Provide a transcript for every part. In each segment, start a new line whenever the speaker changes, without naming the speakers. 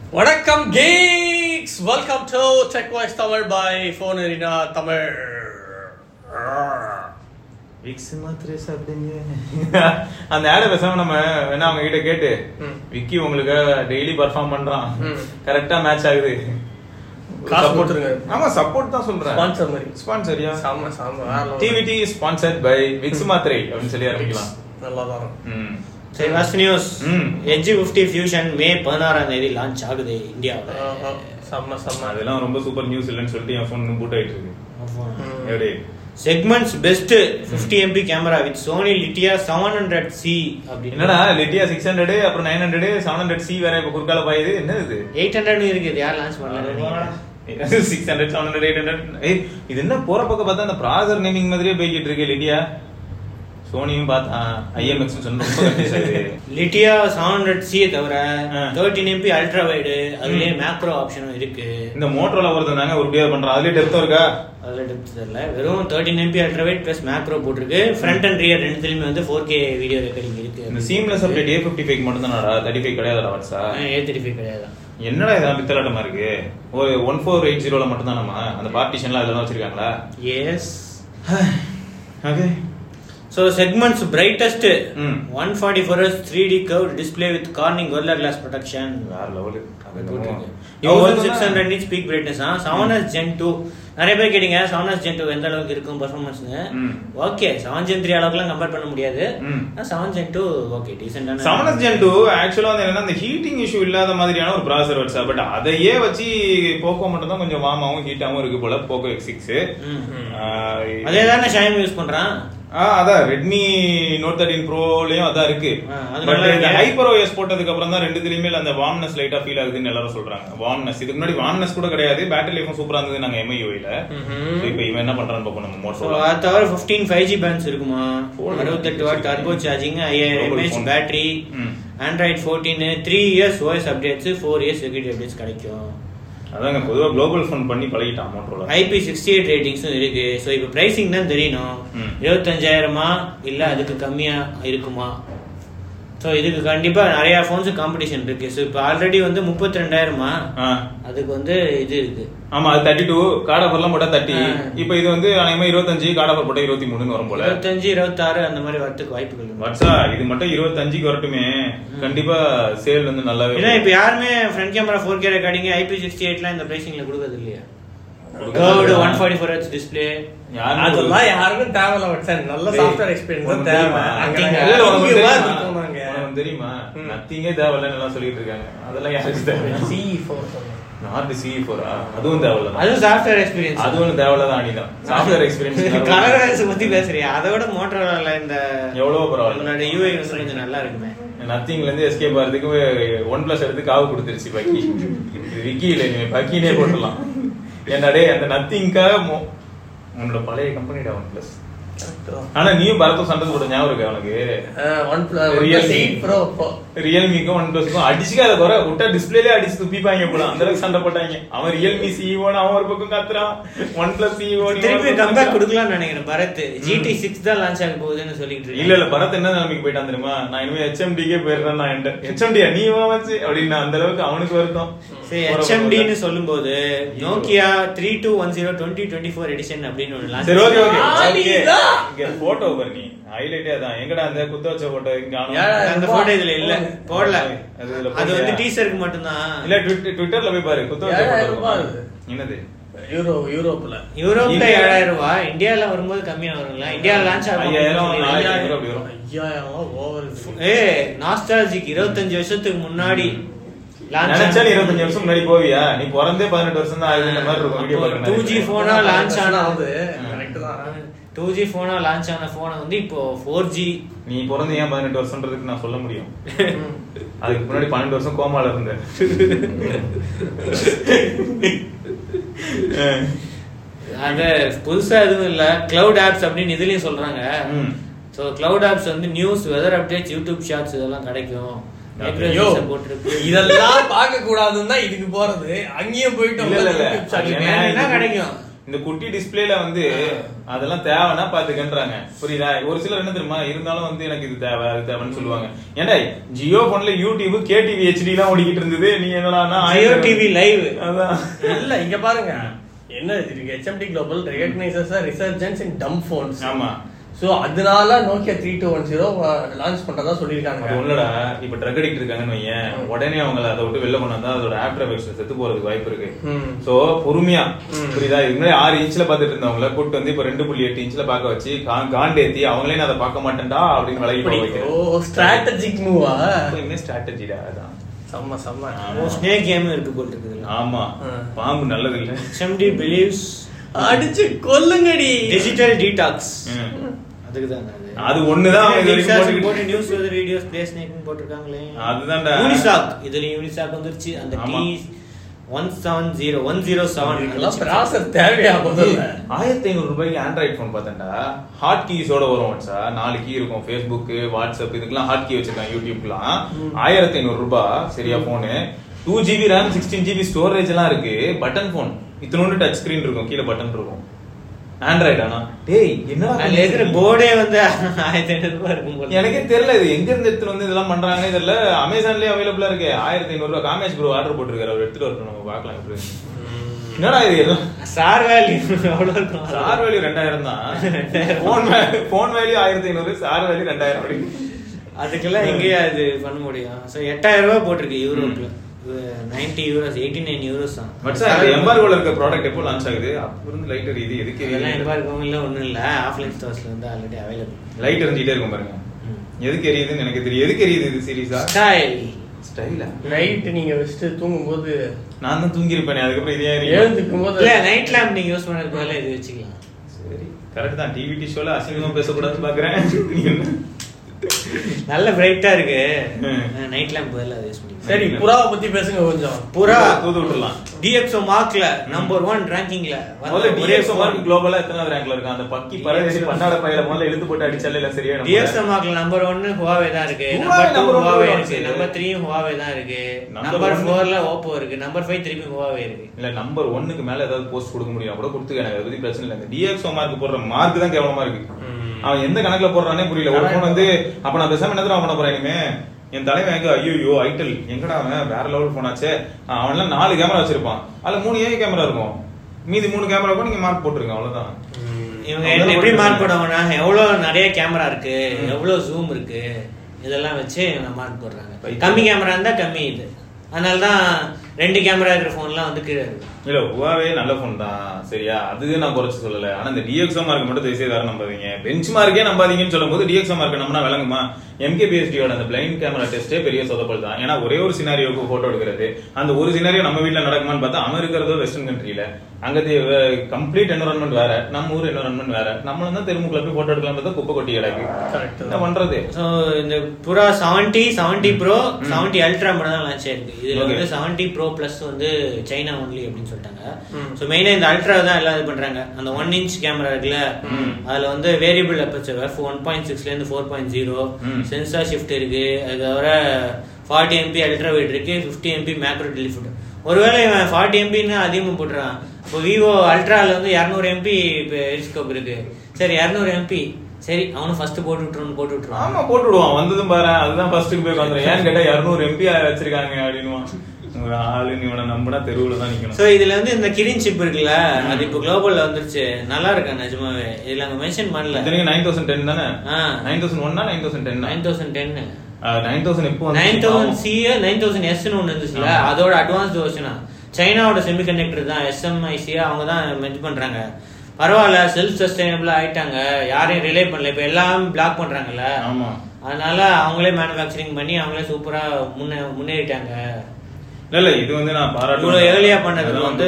வணக்கம் geeks welcome to Tech Voice Tamil by Phone Arena Tamil
Vicks மாத்திரை சாப்பிடுங்க அந்த ஆட பேசாம நம்ம வேணா அவங்க கிட்ட கேட்டு
ம்.
விக்கி உங்களுக்கு டெய்லி பர்ஃபார்ம் பண்றான்
ம்.
கரெக்டா மேட்ச் ஆகுது
காசு
Support-
கொடுத்துருங்க.
ஆமா சப்போர்ட் தான் சொல்றேன்
Sponsor மாதிரி.
ஸ்பான்சரியா
சாம சாம வேற level.
DVD sponsored by Vicks மாத்திரை அப்படின்னு சொல்லி ஆரம்பிக்கலாம்
நல்லா தான் இருக்கும்.
ம்.
சரி ஃபர்ஸ்ட் நியூஸ்
ம்.
எட்ஜ் ஃபிஃப்டி ஃபியூஷன் மே பதினாறாம் தேதி லான்ச் ஆகுது இந்தியாவில்
ஆஹா, செம்ம செம்ம
அதெல்லாம் ரொம்ப சூப்பர் நியூஸ் இல்லைன்னு சொல்லிட்டு என் ஃபோன் பூட் ஆயிட்டு இருக்கு
ம்.
எப்படி
segments best 50 MP camera with Sony Lytia seven hundred C அப்படின்னு
என்னடா லிட்டியா சிக்ஸ் ஹண்ட்ரட் அப்புறம் nine hundred seven hundred C வேற இப்ப குறுக்கால பாயுது என்ன இது
எயிட் ஹண்ட்ரட் இருக்குது யார் லான்ச் பண்ணல
six hundred seven hundred eight hundred ஏய் இது என்ன போற பக்கம் பார்த்தா அந்த ப்ராசர் நேமிங் மாதிரியே போய்கிட்டு இருக்கு லிட்டியா சோனியும் பார்த்தா ஐஎம்எக்ஸ் சொன்ன ரொம்ப கன்ஃபியூஸ் ஆகுது
லிட்டியா செவன் ஹண்ட்ரட் சி தவிர
ஆ.
தேர்ட்டின் எம்பி அல்ட்ரா வைடு அதுலயே மேக்ரோ ஆப்ஷனும் இருக்கு
இந்த மோட்டரோல ஒருத்தர் ஒரு பியர் பண்றான் அதுலயே டெப்த்தும் இருக்கா
அதில் டெப்த் தெரியல வெறும் thirteen MP ultra wide plus macro போட்டிருக்கு ஃப்ரண்ட் அண்ட் ரியர் ரெண்டுத்துலயுமே வந்து ஃபோர் கே வீடியோ ரெக்கார்டிங் இருக்கு
இந்த seamless update A fifty five மட்டும் தானடா தேர்ட்டி ஃபைவ் கிடையாதுடா வாட்ஸா
ஏ தேர்ட்டி ஃபைவ் கிடையாது
என்னடா இதெல்லாம் பித்தலாட்டமா இருக்கு ஒரு ஒன் ஃபோர் எயிட் ஜீரோல மட்டும் தானமா அந்த பார்ட்டிஷன்லாம் அதெல்லாம் வச்சிருக்காங்களா
yes
okay
So segments brightest
ம்.
144 Hz 3D curved display with Corning Gorilla Glass protection.
வேற லெவலு
six hundred inch peak brightness seven S Gen two நிறைய பேர் கேட்டீங்க செவன் எஸ் ஜென் டூ எந்த அளவுக்கு இருக்கும் பர்ஃபார்மன்ஸ்னு
ம்.
ஓகே செவன் ஜென் த்ரீ அளவுக்குலாம் கம்பேர் பண்ண முடியாது
ம்.
செவன் ஜென் டூ ஓகே டீசென்டான
சமனஸ் ஜென் டூ ஆக்சுவலா வந்து என்னன்னா அந்த ஹீட்டிங் இஷ்யூ இல்லாத மாதிரியான ஒரு ப்ராசர் வச்சா பட் அதையே வச்சு போக்கோ மட்டும் தான் கொஞ்சம் வார்மாவும் ஹீட்டாவும் இருக்கு போல போக்கோ எக்ஸ் சிக்ஸ்
அதே தானே ஷாயம் யூஸ் பண்றான்
அதான் ரெட்மி நோட் தேர்ட்டின் ப்ரோலயும் அதான் இருக்கு
ஆ, அது
பட்
நல்லா
இந்த
இருக்கு.
ஹைப்பர் ஓஎஸ் போட்டதுக்கு அப்புறம் தான் ரெண்டுத்துலயுமே அந்த வார்ம்னஸ் லைட்டா ஃபீல் ஆகுதுன்னு எல்லாரும் சொல்றாங்க வார்ம்னஸ் இதுக்கு முன்னாடி வார்ம்னஸ் கூட கிடையாது பேட்டரி லைஃபும் சூப்பரா இருந்தது நாங்க எம்ஐயூல
ம்ஹும்.
இப்போ இவன் என்ன பண்றான்னு பார்ப்போம் நம்ம
ஸோ
மோட்டோல
அது தவிர ஃபிஃப்டீன் ஃபைவ் ஜி பேண்ட்ஸ் இருக்குமா
Phone
அறுபத்தெட்டு வாட் டர்போ சார்ஜிங் ஐயாயிரம்
Global
எம்ஏஹெச்
phone.
பேட்டரி
ம்.
Android fourteen three years OS updates four years security updates கிடைக்கும்
அதாங்க பொதுவா குளோபல் ஃபோன் பண்ணி பழகிட்டான் மோட்டோல
ஐபி சிக்ஸ்டி எயிட் ரேட்டிங்ஸும் இருக்கு ஸோ இப்போ பிரைசிங் தான் தெரியணும்
ம்.
இருபத்தஞ்சாயிரமா இல்லை அதுக்கு கம்மியா இருக்குமா ஸோ இதுக்கு கண்டிப்பா நிறைய ஃபோன்ஸ் காம்படிஷன் இருக்கு ஸோ இப்போ ஆல்ரெடி வந்து முப்பத்தி ரெண்டாயிரமா
ஆ.
அதுக்கு வந்து இது இருக்கு
ஆமா அது தேர்ட்டி டூ கார்ட் ஆஃபர்லாம் போட்டா தேர்ட்டி
ஆ.
இப்போ இது வந்து அநேகமா இருபத்தஞ்சு கார்ட் ஆஃபர் போட்டா இருபத்தி மூணுன்னு வரும் போல
இருபத்தஞ்சு இருபத்தாறு அந்த மாதிரி வரதுக்கு வாய்ப்புகள் இருக்கு
வாட்ஸா இது மட்டும் இருபத்தஞ்சுக்கு வரட்டுமே கண்டிப்பா சேல் வந்து நல்லாவே
ஏன்னா இப்போ யாருமே front camera four K recording IP sixty எயிட்லாம் இந்த பிரைசிங்ல கொடுக்கறது இல்லையா curved one forty four H display
யாருமே
அதெல்லாம் யாருக்கும் தேவையில்ல வச்சேன் நல்ல
டேய்,
சாஃப்ட்வேர் எக்ஸ்பீரியன்ஸ்
உனக்கு
தேவை
தெரியுமா?
அங்க
Nothing.
நாங்க
இல்ல, உனக்கு
அறிவுமா
தெரியுமா?
இருக்கோம் நாங்க.
உனக்கு தெரியுமா
ம்.
நத்திங்கே தேவையில்லன்னு எல்லாம் சொல்லிட்டு இருக்காங்க அதெல்லாம் யாருக்கு தேவை
CE4 சொன்னேன்.
நார்த் சி ஃபோரா அதுவும் தேவையில்ல
அதுவும் சாஃப்ட்வேர் எக்ஸ்பீரியன்ஸ்
அதுவும் தேவையில்லதான் அணிதான் சாஃப்ட்வேர் எக்ஸ்பீரியன்ஸ்
கலர் பத்தி பேசுறியா அதோட மோட்டரோல இந்த
எவ்வளவோ பரவாயில்ல.
உன்னோட யூஐ வந்து கொஞ்சம் நல்லா இருக்குமே
நத்திங்ல இருந்து எஸ்கேப் ஆகிறதுக்கு ஒன் பிளஸ் எடுத்து காவு கொடுத்துருச்சு பக்கி இது விக்கி இல்ல நீ பக்கினே போட்டுடலாம் என்னடே அந்த நத்திங்காக மோ- உன்னோட பழைய கம்பெனிடா ஒன் பிளஸ்
Correct தான்.
ஆனா நீயும் பரத்தும் சண்டை போட ஞாபகம் இருக்கா உனக்கு
ஆஹ், one plus- one plus
Realme.
eight Pro இப்போ.
ரியல்மிக்கும் ஒன் பிளஸ்க்கும் அடிச்சுக்காத குறை விட்டா டிஸ்பிளேலே அடிச்சு துப்பிப்பாங்க போல அந்த அளவுக்கு சண்டை போட்டாங்க அவன் ரியல்மி சிஇஓன்னு அவன் ஒரு பக்கம் கத்துறான் ஒன் பிளஸ் சிஇஓ
திருப்பி கம்பேக் கொடுக்கலாம்னு நினைக்கிறேன் பரத் ஜிடி சிக்ஸ் தான் லான்ச் ஆக போகுதுன்னு சொல்லிட்டு
இல்ல இல்ல பரத் என்ன நிலைமைக்கு போயிட்டான் தெரியுமா நான் இனிமே ஹெச்எம்டிக்கே போயிடுறேன் நான் ஹெச்எம்டியா நீ வச்சு அப்படின்னு அந்த அளவுக்கு அவனுக்கு வருத்தம்
சரி ஹெச்எம்டின்னு சொல்லும்போது Nokia three two one zero twenty twenty four edition அப்படின்னு ஒன்று launch
சரி ஓகே ஓகே
ஆடிதான்.
இங்க போட்டோ பாரு நீ ஹைலைட்டே அதான் எங்கடா அந்த குத்த வச்ச போட்டோ இங்க காணோம்.
ஏடா,
அந்த போட்டோ இதுல இல்ல போடல
அது இதுல
அது வந்து
போடலையா?
டீசருக்கு மட்டும்தான்
இல்ல ட்விட்டர் ட்விட்டர்ல போய் பாரு குத்த வச்ச
ஏழாயிரம்
போட்டோ
ரூபாய்
இருக்கும்.
அது.
என்னது
யூரோ யூரோப்ல
யூரோப்ல
இந்தியா-
ஏழாயிரம் ரூபாய் இந்தியால வரும்போது கம்மியா வருங்களா இந்தியால லான்ச்
ஐயாயிரம்,
ஆகும்
நாலாயிரம் கூட அப்படி வரும்.
ஐயாயிரம் ஓவர்
ஏ நாஸ்டாலஜிக் இருபத்தஞ்சு வருஷத்துக்கு முன்னாடி
நினைச்சா நீ இருபத்தஞ்சு வருஷம் முன்னாடி போவியா நீ பிறந்தே பதினெட்டு வருஷம் தான் ஆகுதுன்ற மாதிரி இருக்கும் வீடியோ
அப்போ 2G phone ஆ launch ஆனா-
கரெக்ட் தான்
டூ ஜி போனா லான்ச் ஆன போனை வந்து இப்போ ஃபோர் ஜி
நீ பிறந்து ஏன் பதினெட்டு வருஷம்ன்றதுக்கு நான் சொல்ல முடியும் அதுக்கு முன்னாடி பன்னெண்டு வருஷம் கோமால இருந்தேன்
அந்த புதுசா எதுவும் இல்ல கிளவுட் ஆப்ஸ் அப்படின்னு இதுலயும் சொல்றாங்க
ம்.
ஸோ கிளவுட் ஆப்ஸ் வந்து news weather updates YouTube shorts இதெல்லாம் கிடைக்கும்
ஐயோ,
போட்டுருக்கு
இதெல்லாம் பார்க்க கூடாதுன்னு தான் இதுக்கு போறது அங்கேயும் போயிட்டு
இல்ல, இல்ல, இல்ல.
YouTube channel
அது
வேணும்னா கிடைக்கும்
இந்த குட்டி டிஸ்பிளேல வந்து அதெல்லாம் தேவைன்னா பாத்துக்கன்றாங்க புரியுதா ஒரு சிலர் என்ன தெரியுமா இருந்தாலும் வந்து எனக்கு இது தேவை அது தேவைன்னு சொல்லுவாங்க ஏன்டா ஜியோ போன்ல யூடியூப் கேடிவி ஹெச்டி எல்லாம் ஓடிக்கிட்டு இருந்தது நீ என்னடா
ஜியோ டிவி லைவ்
அதான்
இல்ல இங்க பாருங்க என்ன இருக்கு HMD global recognises resurgence in dumb phones
ஆமா
சோ அதனால Nokia three two one zero launch பண்றதா
அது
சொல்லியிருக்காங்க
ஒண்ணுடா இப்ப ட்ரக் அடிக்ட் இருக்காங்கன்னு வையேன் உடனே அவங்கள அதை விட்டு வெளில கொண்டு வந்தா அதோட ஆஃப்டர் எஃபெக்ட்ஸ் செத்து போறதுக்கு வாய்ப்பு இருக்கு
ம்.
சோ பொறுமையா புரியுதா இதுக்கு முன்னாடி ஆறு இன்ச்ல பாத்துட்டு இருந்தவங்கள கூட்டு வந்து இப்ப ரெண்டு புள்ளி எட்டு இன்ச்ல பாக்க வச்சு கா- காண்டேத்தி அவங்களே நான் அதை பார்க்க மாட்டேன்டா அப்படின்னு விலகி போக வைக்கிறேன்
ஓ ஸ்ட்ராட்டஜிக் மூவா
எப்பவுமே ஸ்ட்ராட்டஜிடா அதான்
செம்ம செம்ம
ஆமா.
ஸ்னேக் கேம் இருக்கு போல் இருக்குது
ஆமா பாம்பு நல்லது இல்ல
ஹெச்எம்டி பிலீவ்ஸ்
அடிச்சு கொல்லுங்கடி
டிஜிட்டல் டீடாக்ஸ்
ம்.
அதுக்கு தான்
அது ஒண்ணுதான் அவங்க இது வரைக்கும்
போட்டு
போட்டுக்கிட்டு-
நியூஸ் வந்து வீடியோஸ் பிளே ஸ்னேக்னு போட்டிருக்காங்களே
அதுதான்டா.
யூனிசாக் இதுல யூனிசாக் வந்துருச்சு அந்த
ஆமா.
T one seven zero one zero
இதெல்லாம்
செவன்
ப்ராசர் தேவையா முதல்ல
ஆயிரத்தி ஐநூறு ரூபாய்க்கு ஆண்ட்ராய்ட் ஃபோன் பார்த்தேன்டா ஹாட் கீஸோட வரும் வாட்ஸா நாலு கீ இருக்கும் ஃபேஸ்புக் வாட்ஸ்அப் இதுக்கெல்லாம் ஹாட் கீ வச்சிருக்காங்க யூடியூப்லாம் ஆயிரத்தி ஐநூறு ரூபாய் சரியா phone two GB RAM sixteen GB storage எல்லாம் இருக்கு பட்டன் ஃபோன் இத்தனோண்டு டச் ஸ்கிரீன் இருக்கும் கீழே பட்டன் இருக்கும் ஆண்ட்ராய்டு ஆனா டேய் என்ன
அதுல இருக்கிற போர்டே வந்து ஆயிரத்தி ஐநூறு ரூபாய் இருக்கும் போல
எனக்கே தெரியல இது எங்க இருந்து எடுத்துட்டு வந்து இதெல்லாம் பண்றாங்க இதுல அமேசான்லயே அவைலபிளா இருக்கு ஆயிரத்தி ஐநூறு ரூபாய் காமேஷ் ப்ரோ ஆர்டர் போட்டிருக்காரு அவர் எடுத்துட்டு வரட்டும் நம்ம பார்க்கலாம் எப்படி இருக்குன்னு. என்னடா இது எல்லாம்
சார் வேல்யூ எவ்வளவு இருக்கும்
சார் வேல்யூ ரெண்டாயிரம் தான் போன் போன் வேல்யூ ஆயிரத்தி ஐநூறு சார் வேல்யூ ரெண்டாயிரம் அப்படி
அதுக்கெல்லாம் எங்கேயா இது பண்ண முடியும் ஸோ எட்டாயிரம் ரூபாய் போட்டிருக்கு யூரோப்ல ninety euros eighty nine euros தான்
பட் சார் எம்பார்கோல இருக்க ப்ராடக்ட் எப்போ லான்ச் ஆகுது அப்ப இருந்து லைட் எரியுது எதுக்கு
இதெல்லாம்
எரியுது
எப்பா இருக்கவங்க இல்லை ஒன்றும் இல்லை ஆஃப்லைன் ஸ்டோர்ஸ்ல வந்து ஆல்ரெடி அவைலபிள்
லைட் எரிஞ்சிட்டே இருக்கும் பாருங்க எதுக்கு எரியுதுன்னு எனக்கு தெரியும் எதுக்கு எரியுது இது சீரியஸா
ஸ்டைல்
ஸ்டைலா
நைட் நீங்க வச்சுட்டு தூங்கும்போது
நான் தான் தூங்கியிருப்பேன் அதுக்கப்புறம் இதே எரியும்
எழுந்துக்கும் போது
இல்ல நைட் லேம்ப் நீங்க யூஸ் பண்றது பதிலா இது வச்சுக்கலாம்
சரி கரெக்ட் தான் டிவி ஷோல அசிங்கமா பேசக்கூடாதுன்னு பாக்குறேன்
நல்ல பிரைட்டா இருக்கு
ம்.
நைட் லேம்ப் பதிலா அதை யூஸ் பண்ணிக்கலாம்
சரி புறாவை பத்தி பேசுங்க கொஞ்சம்
புறா
தூது விட்டுறலாம்
டிஎக்ஸோ மார்க்ல நம்பர் ஒன் ரேங்கிங்ல
முதல்ல டிஎக்ஸ் மார்க் குளோபலா எத்தனாவது ரேங்க்ல இருக்கு அந்த பக்கி பரதேசி பன்னாட பையில முதல்ல இழுத்து போட்டு அடிச்சாலே எல்லாம் சரியா
டிஎக்ஸோ மார்க்ல நம்பர் ஒன்னு ஹுவாவே தான் இருக்கு
Huawei
number two
number one
Huawei
தான்
இருக்கு
இருக்கு.
நம்பர் த்ரீயும் ஹுவாவே தான் இருக்கு
Number
நம்பர்
one-
ஃபோர்ல ஓப்போ இருக்கு நம்பர் ஃபைவ் திருப்பி ஹுவாவே இருக்கு
இல்ல நம்பர் ஒன்னுக்கு மேல ஏதாவது போஸ்ட் கொடுக்க முடியும் கூட கொடுத்துக்க எனக்கு அதை பத்தி பிரச்சனை இல்லை இந்த டிஎக்ஸோ மார்க் போடுற மார்க் தான் கேவலமா இருக்கு அவன் எந்த கணக்குல போடுறானே புரியல ஒரு போன் வந்து அப்ப நான் பேசாம என்ன தெரியுமா பண்ண போறேன் இனிமே என் தலைவன் எங்க ஐயோ ஐட்டல் எங்கடா அவன் வேற லெவல் போனாச்சே அவன் எல்லாம் நாலு கேமரா வச்சிருப்பான் அதுல மூணு ஏ கேமரா இருக்கும் மீதி மூணு கேமராக்கும் நீங்க மார்க் போட்டுருங்க அவ்வளவுதான்
இவங்க என்ன எப்படி மார்க் போடுவாங்கன்னா எவ்வளவு நிறைய கேமரா இருக்கு எவ்வளவு ஜூம் இருக்கு இதெல்லாம் வச்சு இவங்க மார்க் போடுறாங்க
பைத்தியம்.
கம்மி கேமரா இருந்தா கம்மி இது அதனால தான் ரெண்டு கேமரா இருக்கிற போன்லாம் வந்து கீழே இருக்கு
இல்ல ஹுவாவே நல்ல போன் தான் சரியா அது நான் குறைச்சு சொல்லல ஆனா இந்த டிஎக்ஸோ மார்க் மட்டும் தயவு செய்து யாரும் நம்பாதீங்க பெஞ்ச் மார்க்கே நம்பாதீங்கன்னு சொல்லும்போது டிஎக்ஸோ மார்க் நம்மனா விளங்குமா எம்கேபிஎஸ்டியோட அந்த பிளைண்ட் கேமரா டெஸ்டே பெரிய சொதப்பல் தான் ஏன்னா ஒரே ஒரு சினாரியோக்கு போட்டோ எடுக்கிறது அந்த ஒரு சினாரியோ நம்ம வீட்ல நடக்குமான்னு பார்த்தா அவன் இருக்கிறதோ வெஸ்டர்ன் கண்ட்ரியில அங்க கம்ப்ளீட் என்வரன்மெண்ட் வேற நம்ம ஊர் என்வரன்மெண்ட் வேற நம்மளும் தான் தெருமுக்குள்ள போய் போட்டோ எடுக்கலாம் பார்த்தா குப்பை கொட்டி கிடக்கு
கரெக்ட்
என்ன பண்றது
ஸோ இந்த Pura seventy seventy pro seventy ultra மட்டும் தான் லான்ச் ஆயிருக்கு இதுல
Okay.
வந்து செவன்டி ப்ரோ பிளஸ் வந்து சைனா ஒன்லி அப்படின்னு சொல்லிட்டாங்க
ம்.
ஸோ மெயினாக இந்த அல்ட்ரா தான் எல்லாம் இது பண்றாங்க அந்த ஒன் இன்ச் கேமரா இருக்குல்ல
ம்.
அதுல வந்து வேரியபிள் அப்பச்சர் ஒன் பாயிண்ட் சிக்ஸ்ல இருந்து ஃபோர் பாயிண்ட் ஜீரோ
ம்.
சென்சார் ஷிஃப்ட் இருக்கு அது தவிர ஃபார்ட்டி எம்பி அல்ட்ரா வெயிட் இருக்கு ஃபிஃப்டி எம்பி மேக்ரோ டெலிஃபுட் ஒருவேளை இவன் ஃபார்ட்டி எம்பின்னு அதிகமாக போட்டுறான் இப்போ விவோ அல்ட்ரால வந்து இரநூறு எம்பி பெரிஸ்கோப் இருக்கு சரி இரநூறு எம்பி சரி அவனும் ஃபர்ஸ்ட் போட்டு விட்டுருன்னு போட்டு விட்டுருவான்
ஆமா போட்டு விடுவான் வந்ததும் பாரு அதுதான் ஃபர்ஸ்ட்டுக்கு போய் வந்துடும் ஏன்னு கேட்டா இரநூறு எம்பி வச்சிருக்காங்க அப்படின்னுவான் ஒரு ஆளு நீ இவனை நம்பினா தெருவுல தான் நிக்கணும்
சோ இதுல வந்து இந்த கிரின் சிப் இருக்குல்ல அது இப்போ குளோபல்ல வந்துருச்சு நல்லா இருக்கா நிஜமாவே இதுல அங்க மென்ஷன் பண்ணல
இத்தனைக்கும் நைன் தௌசண்ட் டென் தானே
ஆ.
நைன் தௌசண்ட் ஒன்னா nine thousand ten
nine thousand ten
nine thousand எப்போ
nine thousand C nine thousand எஸ்னு ஒன்று இருந்துச்சுல
ஆமா.
அதோட அட்வான்ஸ் வெர்ஷனா சைனாவோட செமிகண்டக்டர் தான் எஸ்எம்ஐசி அவங்க தான் மென்ட் பண்றாங்க பரவாயில்ல செல்ஃப் சஸ்டைனபிளா ஆயிட்டாங்க யாரையும் ரிலே பண்ணல இப்ப எல்லாம் பிளாக் பண்றாங்கல்ல
ஆமா
அதனால அவங்களே மேனுஃபேக்சரிங் பண்ணி அவங்களே சூப்பரா முன்னே முன்னேறிட்டாங்க
இல்ல இல்ல இது வந்து நான் பாராட்டு
இவ்வளவு ஏர்லியா பண்ணதுக்கு வந்து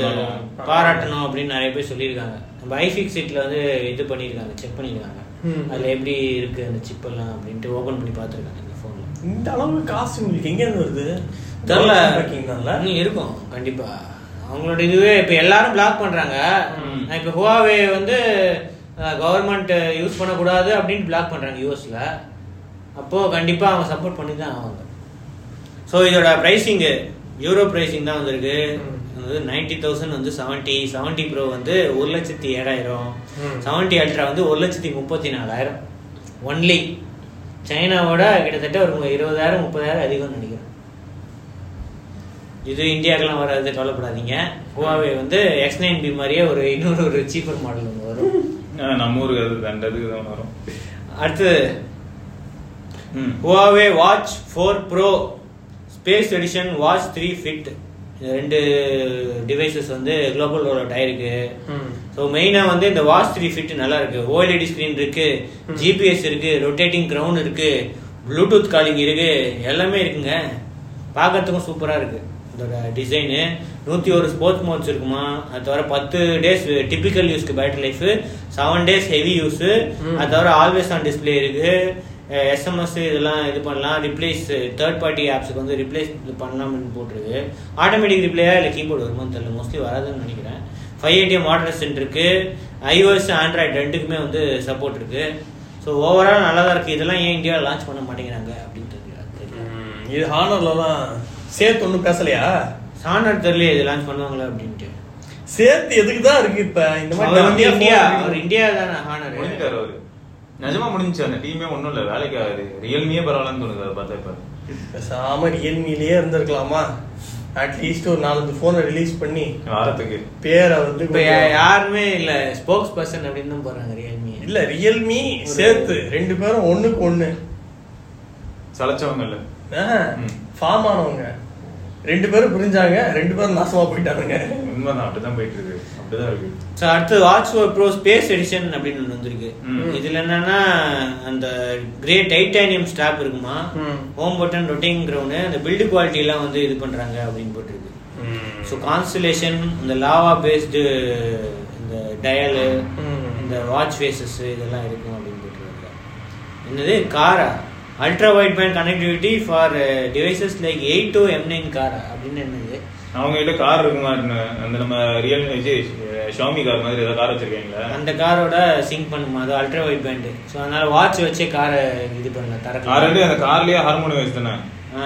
பாராட்டணும் அப்படின்னு நிறைய பேர் சொல்லியிருக்காங்க நம்ம ஐஃபிக் சீட்ல வந்து இது பண்ணியிருக்காங்க செக் பண்ணியிருக்காங்க
ம்.
அதுல எப்படி இருக்கு அந்த சிப் எல்லாம் அப்படின்ட்டு ஓபன் பண்ணி பார்த்துருக்காங்க இந்த போன்ல
இந்த அளவு காசு உங்களுக்கு எங்க இருந்து வருது
தெரியல
இருக்கீங்கல்ல
ம், இருக்கும் கண்டிப்பா அவங்களோட இதுவே இப்ப எல்லாரும் பிளாக் பண்றாங்க
ம்.
நான் இப்ப ஹுவாவே வந்து கவர்மெண்ட் யூஸ் பண்ணக்கூடாது அப்படின்னு பிளாக் பண்றாங்க யூஎஸ்ல அப்போ கண்டிப்பா அவங்க சப்போர்ட் பண்ணி தான் ஆவாங்க ஸோ இதோட பிரைசிங் யூரோ பிரைசிங் தான் வந்திருக்கு
ம்.
வந்து நைன்டி தௌசண்ட் வந்து செவன்ட்டி செவன்ட்டி ப்ரோ வந்து ஒரு லட்சத்தி ஏழாயிரம்
ம்.
செவன்ட்டி அல்ட்ரா வந்து ஒரு லட்சத்தி முப்பத்தி நாலாயிரம் ஒன்லி சைனாவோட கிட்டத்தட்ட ஒரு இருபதாயிரம் முப்பதாயிரம் அதிகம்னு நினைக்கிறேன் இது இந்தியாக்கெல்லாம் வராது கவலைப்படாதீங்க ஹுவாவே வந்து எக்ஸ் நைன் பி மாதிரியே ஒரு இன்னொரு ஒரு சீப்பர் மாடல் ஒன்று வரும்
ஆஹ் நம்ம ஊருக்கு அது தண்டதுக்கு தான் வரும்
அடுத்து
ம்.
Huawei watch four pro space edition watch three fit ரெண்டு டிவைசஸ் வந்து குளோபல் ரோலோட் ஆயிருக்கு
ம்.
ஸோ மெயினாக வந்து இந்த வாட்ச் த்ரீ ஃபிட் நல்லா இருக்கு ஓஎல்இடி ஸ்க்ரீன் இருக்கு ஜிபிஎஸ் இருக்கு ரொட்டேட்டிங் க்ரௌன் இருக்கு ப்ளூடூத் காலிங் இருக்கு எல்லாமே இருக்குங்க பார்க்கறதுக்கும் சூப்பராக இருக்கு இதோட டிசைனு நூற்றி ஒரு ஸ்போர்ட்ஸ் மோட்ஸ் இருக்குமா அது தவிர பத்து டேஸ் டிபிக்கல் யூஸ்க்கு battery life seven days heavy use அது தவிர ஆல்வேஸ் ஆன் டிஸ்பிளே இருக்கு எஸ்எம்எஸ் இதெல்லாம் இது பண்ணலாம் ரிப்ளேஸ் தேர்ட் பார்ட்டி ஆப்ஸுக்கு வந்து ரிப்ளேஸ் பண்ணலாம்னு போட்டிருக்கு ஆட்டோமேட்டிக் ரிப்ளேயா இல்லை கீபோர்டு வருமான்னு தெரியல மோஸ்ட்லி வராதுன்னு நினைக்கிறேன் ஃபைவ் ஏடிஎம் மாடல் சென்ட் இருக்கு ஐஓஎஸ் ஆண்ட்ராய்டு ரெண்டுக்குமே வந்து சப்போர்ட் இருக்கு ஸோ ஓவரால் நல்லா தான் இருக்கு இதெல்லாம் ஏன் இந்தியாவில் லான்ச் பண்ண மாட்டேங்கிறாங்க அப்படின்னு தெரியல தெரியல
ம். இது ஹானர்லலாம் சேர்த்து ஒன்றும் பேசலையா
சானர் தெரியல இது லான்ச் பண்ணுவாங்களா அப்படின்ட்டு
சேர்த்து எதுக்கு தான் இருக்கு இப்ப இந்த மாதிரி
அவர் வந்து
நிறைய
இந்தியா
phone
அவர்
இருக்கு.
இந்தியா தானே ஹானர்
முடிஞ்சிட்டாரு அவரு நிஜமா முடிஞ்சுச்சு அந்த டீமே ஒண்ணும் இல்ல வேலைக்கு ஆகுது ரியல்மியே பரவாயில்லன்னு தோணுது அதை பார்த்தா இப்ப
பேசாம ரியல்மிலேயே இருந்திருக்கலாமா அட்லீஸ்ட் ஒரு நாலஞ்சு போனை ரிலீஸ் பண்ணி
வாரத்துக்கு
பேரை வந்து
இப்போ
கொஞ்சம்-
யாருமே இல்ல ஸ்போக்ஸ் பர்சன் அப்படின்னு தான் போறாங்க ரியல்மி
இல்ல ரியல்மி சேர்த்து ரெண்டு பேரும் ஒண்ணுக்கு ஒண்ணு
சளைச்சவங்க இல்ல ம்.
ஃபார்ம் ஆனவங்க ரெண்டு பேரும் புரிஞ்சாங்க ரெண்டு பேரும் நாசமா போயிட்டானுங்க
உண்மைதான் அப்படிதான் போயிட்டு இருக்கு அப்படிதான் இருக்கு
ஸோ அடுத்து watch four pro space edition அப்படின்னு ஒன்று வந்திருக்கு
ம்.
இதுல என்னன்னா அந்த கிரே டைட்டானியம் ஸ்டாப் இருக்குமா
ம்.
ஹோம் பட்டன் ரொட்டிங் கிரவுண்டு அந்த பில்டு குவாலிட்டி எல்லாம் வந்து இது பண்றாங்க அப்படின்னு போட்டிருக்கு ஸோ கான்ஸ்டலேஷன் இந்த லாவா பேஸ்டு இந்த டயலு
ம்.
இந்த வாட்ச் ஃபேஸஸ் இதெல்லாம் இருக்கும் அப்படின்னு போட்டிருக்காங்க என்னது காரா ultra wide band connectivity for devices like AITO M nine காரா அப்படின்னு என்னது
அவங்க கிட்ட கார் இருக்குமா அந்த நம்ம ரியல் ஷாமி கார் மாதிரி ஏதாவது கார் வச்சிருக்கீங்களா
அந்த காரோட சிங்க் பண்ணுமா அது அல்ட்ரா வைட் பேண்ட் ஸோ அதனால வாட்ச் வச்சே காரை இது பண்ணல
ஆல்ரெடி
தரக்கலாம்
அந்த கார்லயே ஹார்மோனி வச்சு தானே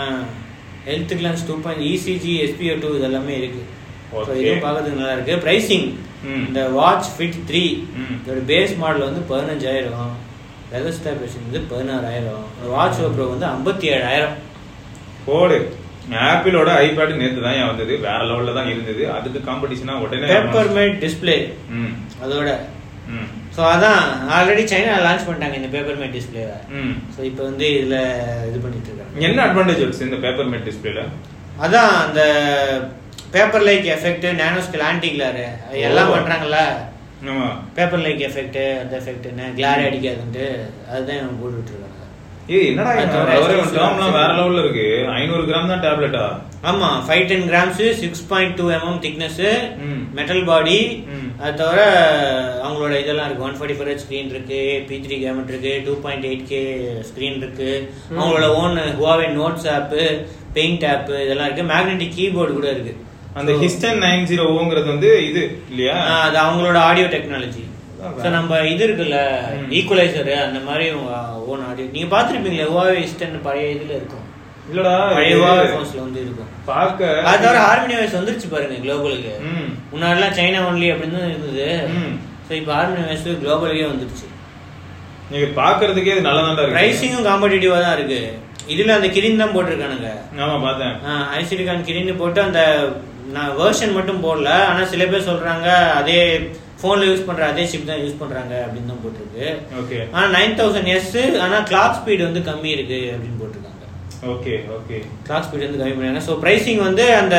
health glance two point ECG SpO two இதெல்லாமே இருக்கு ஸோ
Okay.
இதுவும் பார்க்கறதுக்கு நல்லா இருக்கு பிரைசிங்
ம்.
இந்த வாட்ச் ஃபிட் த்ரீ
ம்.
இதோட பேஸ் மாடல் வந்து பதினஞ்சாயிரம் லெதர் ஸ்டாபிலேஷன் வந்து பதினாறாயிரம் வாட்ச் ப்ரோ வந்து ஐம்பத்தி ஏழாயிரம்
போடு ஆப்பிளோட ஐபேட் நேத்து தான் ஏன் வந்தது வேற லெவல்ல தான் இருந்தது அதுக்கு காம்படிஷனா உடனே
பேப்பர் மேட் டிஸ்பிளே
ம்
அதோட
ம்
ஸோ அதான் ஆல்ரெடி சைனா லான்ச் பண்ணிட்டாங்க இந்த பேப்பர் மேட் டிஸ்பிளேவை
ம்
ஸோ இப்போ வந்து இதில் இது பண்ணிட்டு இருக்காங்க
என்ன அட்வான்டேஜ் இருக்கு இந்த பேப்பர் மேட் டிஸ்பிளேல
அதான் அந்த paper like effect nanoscale anti glare எல்லாம்
ஓ.
பண்றாங்கல்ல
ஆமா
பேப்பர் லைக் எஃபெக்ட் அந்த எஃபெக்ட்னு கிளாரே அடிக்காதுன்ட்டு அதுதான் இவங்க போட்டுட்டு இருக்காங்க
ஏய் என்னடா
அது தவிர
ஒரே
expensive
டேர்ம்லாம் வேற லெவல்ல இருக்கு ஐநூறு கிராம் தான் டேப்லெட்டா
ஆமா five ten grams six point two MM thickness
ம்.
மெட்டல் பாடி
ம்.
அது தவிர அவங்களோட இதெல்லாம் இருக்கு ஒன் ஃபார்ட்டி ஃபோர் ஸ்க்ரீன் இருக்கு பி த்ரீ கேமட் இருக்கு two point eight K screen இருக்கு அவங்களோட own Huawei notes app paint app இதெல்லாம் இருக்கு மேக்னெட்டிக் கீபோர்டு கூட இருக்கு
அந்த ஹிஸ்டன் நைன் ஜீரோங்கிறது வந்து இது இல்லையா
ஆ, அது அவங்களோட ஆடியோ டெக்னாலஜி
அதான்.
ஸோ நம்ம இது இருக்குல்ல
ம்.
ஈக்குவலைசர் அந்த மாதிரி ஓன் ஆடியோ நீங்க பார்த்துருப்பீங்களா ஹுவாவே இஸ்டன் பழைய இதுல இருக்கும்
இல்லடா
பழைய
இது
ஹுவாவே ஃபோன்ஸ்ல வந்து இருக்கும்
பார்க்க
அது தவிர ஹார்மோனி வாய்ஸ் வந்துருச்சு பாருங்க குளோபலுக்கு
ம்.
முன்னாடிலாம் சைனா ஒன்லி அப்படின்னு தான் இருந்தது
ம்.
ஸோ இப்போ ஹார்மோனி வாய்ஸ் குளோபலுக்கே வந்துருச்சு
நீங்க பாக்குறதுக்கே இது நல்லா இருக்கு
பிரைசிங்கும் காம்படிட்டிவா தான் இருக்கு இதுல அந்த கிரீன் தான் போட்டிருக்கானுங்க
ஆமா பார்த்தேன்
ஐசிடிகான் கிரீன் போட்டு அந்த நான் வேர்ஷன் மட்டும் போடல ஆனா சில பேர் சொல்றாங்க அதே போன்ல யூஸ் பண்ற அதே சிப் தான் யூஸ் பண்றாங்க அப்படின்னு தான் போட்டிருக்கு
ஓகே
ஆனா நைன் தௌசண்ட் எஸ் ஆனா கிளாக் ஸ்பீடு வந்து கம்மி இருக்கு அப்படின்னு போட்டிருக்காங்க
ஓகே ஓகே
கிளாக் ஸ்பீடு வந்து கம்மி பண்ணாங்க ஸோ ப்ரைசிங் வந்து அந்த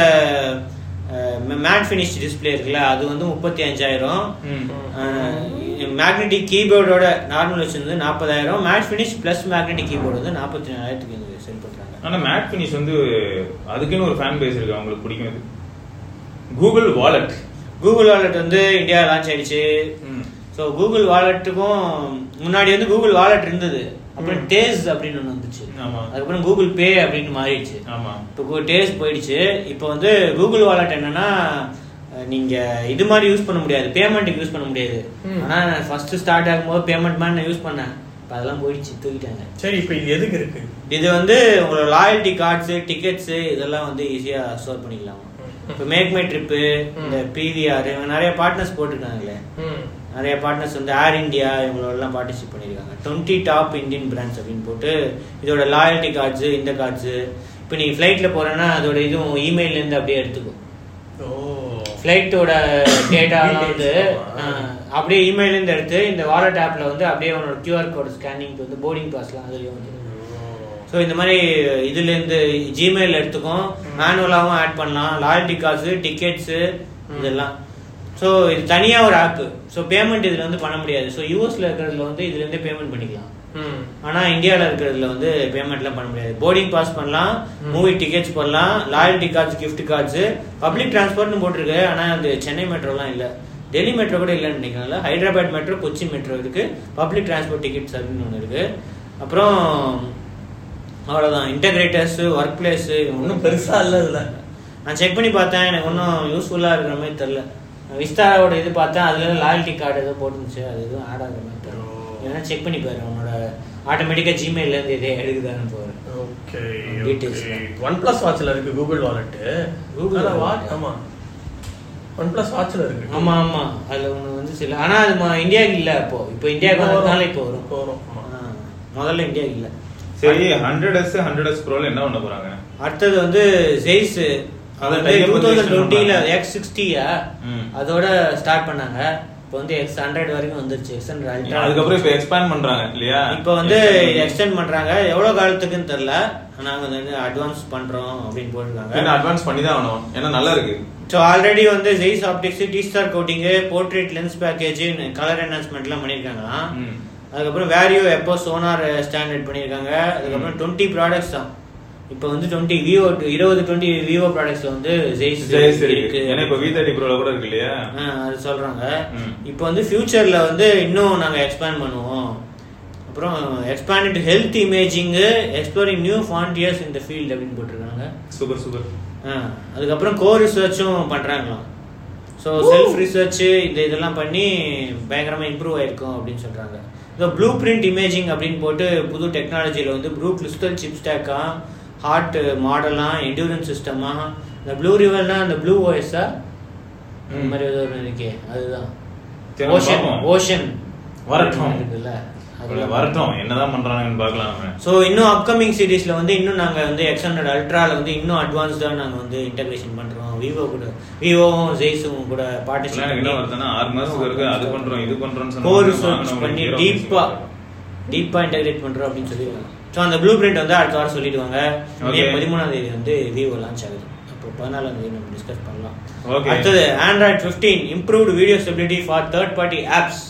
மேட் ஃபினிஷ் டிஸ்பிளே இருக்குல்ல அது வந்து முப்பத்தி அஞ்சாயிரம்
ம்.
மேக்னெட்டிக் கீபோர்டோட நார்மல் வச்சிருந்து நாற்பதாயிரம் matte finish plus magnetic keyboard வந்து நாற்பத்தி நாலாயிரத்துக்கு இது செல் பண்றாங்க
ஆனா மேட் ஃபினிஷ் வந்து அதுக்குன்னு ஒரு ஃபேன் பேஸ் இருக்கு அவங்களுக்கு பிடிக்கும் இது கூகுள் வாலெட்
கூகுள் வாலெட் வந்து இந்தியா லான்ச் ஆயிடுச்சு ஸோ கூகுள் வாலெட்டுக்கும் முன்னாடி வந்து கூகுள் வாலெட் இருந்தது அப்புறம்
ம்.
டேஸ் அப்படின்னு ஒன்று வந்துச்சு
ஆமா.
அதுக்கப்புறம் கூகுள் பே அப்படின்னு மாறிடுச்சு
ஆமா
இப்போ டேஸ் போயிடுச்சு இப்போ வந்து கூகுள் வாலெட் என்னன்னா அஹ், நீங்க இது மாதிரி யூஸ் பண்ண முடியாது பேமெண்ட்டுக்கு யூஸ் பண்ண முடியாது
ம்.
ஆனா ஃபர்ஸ்ட் ஸ்டார்ட் ஆகும்போது பேமெண்ட் மாதிரி நான் யூஸ் பண்ணேன் இப்போ அதெல்லாம் போயிடுச்சு தூக்கிட்டாங்க
சரி இப்போ இது எதுக்கு இருக்கு
இது வந்து உங்களோட லாயல்ட்டி கார்ட்ஸு டிக்கெட்ஸு இதெல்லாம் வந்து ஈஸியாக ஸ்டோர் பண்ணிக்கலாம் இப்போ மேக் மை ட்ரிப்பு இந்த பிவிஆர் இவங்க நிறைய பார்ட்னர்ஸ் போட்டிருக்காங்களே
ம்
நிறைய பார்ட்னர்ஸ் வந்து ஏர் இந்தியா இவங்களோடலாம் பார்ட்டிசிபேட் பண்ணியிருக்காங்க டுவெண்ட்டி டாப் இந்தியன் பிராண்ட்ஸ் அப்படின்னு போட்டு இதோட லாயல்ட்டி கார்ட்ஸு இந்த கார்ட்ஸு இப்போ நீங்கள் ஃப்ளைட்டில் போகிறேன்னா அதோட இதுவும் இமெயிலேருந்து அப்படியே எடுத்துக்கும்
ஓ
ஃப்ளைட்டோட டேட்டாலாம் வந்து
Details, ஆமா.
ஆ, அப்படியே இமெயிலேருந்து எடுத்து இந்த வாலெட் ஆப்பில் வந்து அப்படியே உன்னோட கியூஆர் கோட் ஸ்கேனிங்க்கு வந்து போர்டிங் பாஸ்லாம் அதுலேயும் வந்து ஸோ இந்த மாதிரி இதுலேருந்து ஜிமெயில் எடுத்துக்கும் மேனுவலாகவும் ஆட் பண்ணலாம் லாயல்ட்டி காசு டிக்கெட்ஸு இதெல்லாம் ஸோ இது தனியாக ஒரு ஆப்பு ஸோ பேமெண்ட் இதில் வந்து பண்ண முடியாது ஸோ யூஎஸில் இருக்கிறதுல வந்து இதுலேருந்தே பேமெண்ட் பண்ணிக்கலாம்
ம்
ஆனால் இந்தியாவில் இருக்கிறதுல வந்து பேமெண்ட்லாம் பண்ண முடியாது போர்டிங் பாஸ் பண்ணலாம் மூவி டிக்கெட்ஸ் பண்ணலாம் loyalty cards gift cards public டிரான்ஸ்போர்ட்னு போட்டிருக்கு ஆனால் அது சென்னை மெட்ரோலாம் இல்லை டெல்லி மெட்ரோ கூட இல்லைன்னு நினைக்கிறேன்ல ஹைதராபாத் மெட்ரோ கொச்சி மெட்ரோ இருக்கு பப்ளிக் டிரான்ஸ்போர்ட் டிக்கெட்ஸ் அப்படின்னு ஒன்று இருக்கு அப்புறம் அவ்வளோதான் இன்டகிரேட்டர்ஸ் ஒர்க் பிளேஸு
ஒன்றும் பெருசா இல்ல இதுல
நான் செக் பண்ணி பார்த்தேன் எனக்கு ஒன்றும் யூஸ்ஃபுல்லாக இருக்கிற மாதிரி தெரில விஸ்தாராவோட இது பார்த்தேன் அதுல லாயல்ட்டி கார்டு ஏதோ போட்டுருந்துச்சு அது எதுவும் ஆட் ஆகிற மாதிரி தெரியல
ஓ.
ஏன்னா செக் பண்ணி பாரு உன்னோட ஆட்டோமேட்டிக்காக ஜிமெயிலேருந்து இதே எடுக்குதான்னு போகிறேன்
ஓகே
Details
ஓகே
தான்.
ஒன் பிளஸ் வாட்ச்ல இருக்கு Google wallet
Google
Google
Wallet.
Watch ஆமா ஒன் பிளஸ் வாட்ச்ல இருக்கு
ஆமா ஆமா அதுல ஒண்ணு வந்து சில ஆனா அது ம- இந்தியாவுக்கு இல்ல அப்போ இப்போ இந்தியாவுக்கு
இப்போ
வந்ததுனால
வரும்.
இப்போ வரும்
இப்போ வரும், ஆமா.
ஆ, முதல்ல இந்தியாவுக்கு இல்ல
சரி ஹண்ட்ரட் எஸ் ஹண்ட்ரட் எஸ் ப்ரோல என்ன பண்ண போறாங்க
அடுத்தது வந்து ஜெய்ஸ்
அதான்
வந்து
type
டூ
வந்து
தௌசண்ட்
extend
டுவெண்ட்டில
பண்றாங்க.
எக்ஸ் சிக்ஸ்டியா
ம்.
அதோட ஸ்டார்ட் பண்ணாங்க இப்போ வந்து எக்ஸ் ஹண்ட்ரட் வரைக்கும் வந்துருச்சு எக்ஸ் ஹண்ட்ரட் அல்ட்ரா
அதுக்கப்புறம் இப்ப எக்ஸ்பேண்ட் பண்றாங்க இல்லையா
இப்போ வந்து எக்ஸ்டெண்ட் பண்றாங்க எவ்வளவு காலத்துக்குன்னு தெரியல நாங்க வந்து அட்வான்ஸ் பண்றோம் அப்படின்னு போட்டிருக்காங்க
என்ன அட்வான்ஸ் பண்ணி தான் ஆகணும் ஏன்னா நல்லா இருக்கு
ஸோ ஆல்ரெடி வந்து Zeiss optics T star coating portrait lens package colour என்ஹான்ஸ்மெண்ட்லாம் பண்ணியிருக்காங்களாம்
ம்.
அதுக்கப்புறம் வேரியோ எப்போ சோனார் ஸ்டாண்டர்ட் பண்ணியிருக்காங்க அதுக்கப்புறம் டுவெண்ட்டி ப்ராடக்ட்ஸ் தான் இப்போ வந்து டுவெண்ட்டி விவோ இருபது டுவெண்ட்டி விவோ ப்ராடக்ட்ஸ்ல வந்து ஜெய்ஸ்
ஜெயஸ்
இருக்கு
இருக்கு ஏன்னா இப்ப வி தேர்ட்டி ப்ரோல கூட இருக்கு இல்லையா
ஆ, அது சொல்றாங்க
ம்.
இப்போ வந்து ஃபியூச்சர்ல வந்து இன்னும் நாங்க எக்ஸ்பேண்ட் பண்ணுவோம் அப்புறம் expanded health imaging exploring new frontiers இந்த ஃபீல்ட் அப்படின்னு போட்டிருக்காங்க
சூப்பர் சூப்பர்
ஆ, அதுக்கப்புறம் கோ ரிசர்ச்சும் பண்றாங்களாம் ஸோ செல்ஃப் ரிசர்ச் இந்த இதெல்லாம் பண்ணி பயங்கரமா இம்ப்ரூவ் ஆயிருக்கும் அப்படின்னு சொல்றாங்க இந்த ப்ளூ பிரிண்ட் இமேஜிங் அப்படின்னு போட்டு புது டெக்னாலஜியில் வந்து ப்ளூ கிறிஸ்டல் சிப் ஸ்டாக்கா ஹார்ட் மாடலாம் என்டூரன்ஸ் சிஸ்டமா இந்த ப்ளூ ரிவர்னா அந்த ப்ளூ ஓஎஸ்ஸா இந்த
ம்.
மாதிரி ஏதோ ஒன்று இருக்கே அதுதான்
சரி,
ஓஷன்
பார்ப்போம்.
ஓஷன்
வரட்டும்.
இருக்குல்ல
அதுல
அதுதான்.
வரட்டும் என்னதான் பண்றாங்கன்னு பார்க்கலாம் நம்ம.
ஸோ இன்னும் அப்கமிங் சீரீஸ்ல வந்து இன்னும் நாங்க வந்து எக்ஸ் ஹண்ட்ரட் அல்ட்ரால வந்து இன்னும் அட்வான்ஸ்டா நாங்க வந்து இன்டகிரேஷன் பண்றோம் விவோ கூட விவோவும் ஜெய்ஸும் கூட
இப்பெல்லாம் எனக்கு என்ன வருதுன்னா ஆறு மாசத்துக்கு இருக்கு அது பண்றோம் இது பண்றோம்னு சொன்னா
கோர்
வாங்கினவங்க
ரிசர்ச் பண்ணி
hero
டீப்பா
பேசுவாங்க.
டீப்பா இன்டகிரேட் பண்றோம் அப்படின்னு சொல்லிடுவாங்க ஸோ அந்த ப்ளூ பிரிண்ட் வந்து அடுத்த வாரம் சொல்லிடுவாங்க மே
Okay.
பதிமூணாம் தேதி வந்து விவோ லான்ச் ஆகுது அப்போ பதினாலாம் தேதி நம்ம டிஸ்கஸ் பண்ணலாம்
Okay.
அடுத்தது Android fifteen improved video stability for third party apps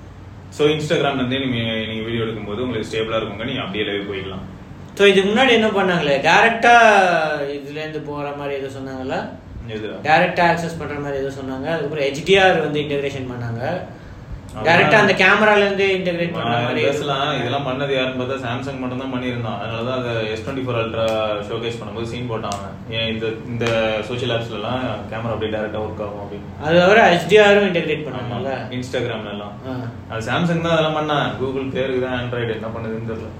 so இன்ஸ்டாகிராம்ல இருந்தே நீங்க நீங்க வீடியோ எடுக்கும்போது உங்களுக்கு ஸ்டேபிளா இருக்குங்க நீங்க அப்படியே லைவ் போய்க்கலாம்
ஸோ இதுக்கு முன்னாடி என்ன பண்ணாங்களே டேரக்டா இதுல இருந்து போற மாதிரி ஏதோ சொன்னாங்கல்ல
எதுடா?
டைரக்டா ஆக்சஸ் பண்ற மாதிரி ஏதோ சொன்னாங்க அதுக்கப்புறம் ஹெச்டிஆர் வந்து இன்டகிரேஷன் பண்ணாங்க
ஆமா.
டைரக்டா அந்த கேமரால இருந்து இன்டகிரேட் பண்ற
நான்
மாதிரி
பேசலாம் இதெல்லாம் பண்ணது யாருன்னு பார்த்தா சாம்சங் மட்டும் தான் பண்ணியிருந்தான் அதனால தான் அதை S twenty four ultra showcase பண்ணும்போது சீன் போட்டாங்க ஏன் இந்த இந்த சோஷியல் ஆப்ஸ்லாம் கேமரா அப்படியே டேரக்டா ஒர்க் ஆகும் அப்படின்னு
அது தவிர ஹெச்டிஆரும் இன்டகிரேட்
ஆமா
பண்ணாங்கல்ல
இன்ஸ்டாகிராம்ல எல்லாம்
ஆ.
அது சாம்சங் தான் அதெல்லாம் பண்ணா கூகுள் பேருக்கு தான் ஆண்ட்ராய்டு என்ன பண்ணுதுன்னு தெரியல